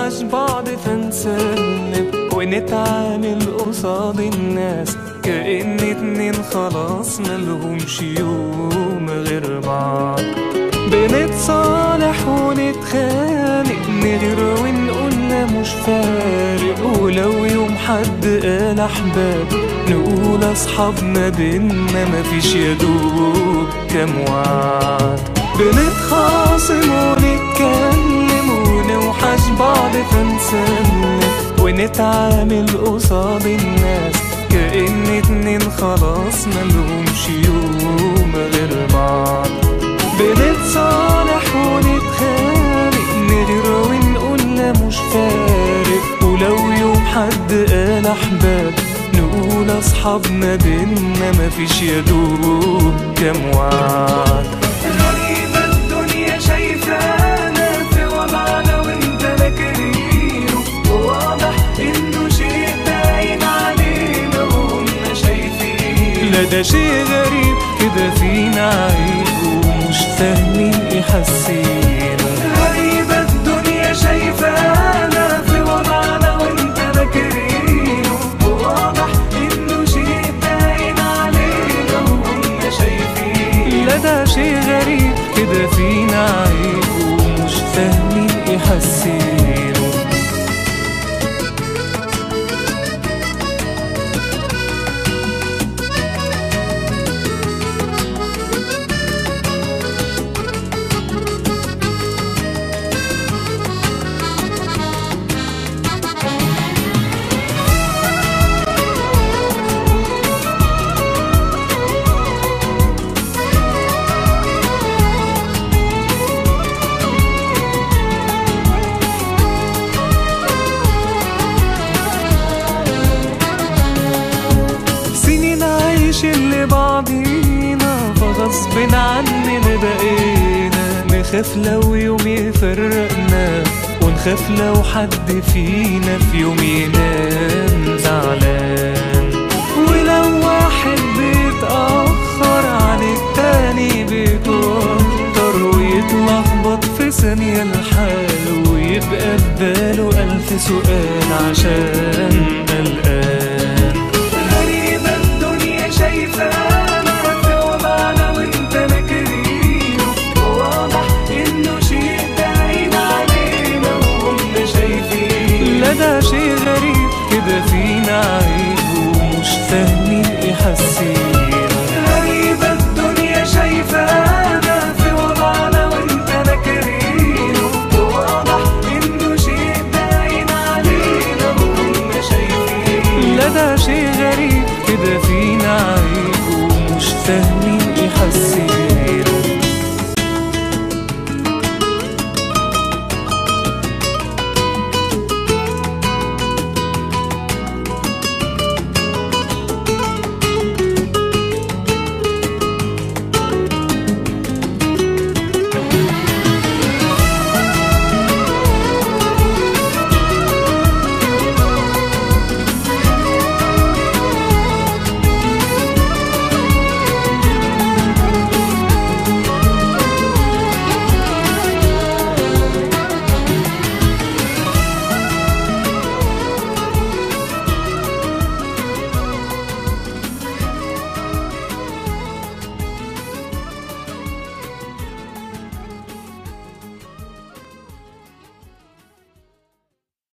نوحش بعض فنسلم ونتعامل قصاد الناس كأن اتنين خلاص ملهمش يوم غير بعض بنتصالح ونتخانق نغير ونقولنا مش فارق ولو يوم حد قال احباب نقول اصحابنا بينا مفيش يدوب كام وعد بنتخاصم ونتكلم ونوحش بعض فنسلم ونتعامل قصاد الناس كأن اتنين خلاص ملهمش يوم غير بعض بنتصالح ونتخانق نغير ونقولنا مش فارق ولو يوم حد قال احباب نقول اصحابنا بينا مفيش يدوب كام وعد غريبة الدنيا شايفانا في وضعنا وانت ناكرينه وواضح انه شيء باين علينا وهم شايفين لا ده شيء غريب كده فينا عيب ومش فاهمين ايه حاسينه غريبة الدنيا شايفانا في وضعنا وانت ناكرينه وواضح انه شيء باين علينا وهم شايفين لا ده شيء غريب كده فينا عيب ومش فاهمين ايه حاسينه سنين عايشين لبعضينا فغصب عننا بقينا نخاف لو يوم يفرقنا ونخاف لو حد فينا في يوم ينام زعلان ولو واحد بيتأخر عن التاني بيتوتر ويتلخبط في ثانية الحال ويبقى في باله ألف سؤال عشان قلقان غريبة الدنيا شايفانا في وضعنا وانت ناكرينه وواضح انه شيء باين علينا وهم شايفين لا ده شيء غريب كده فينا عيب ومش فاهمين ايه حاسين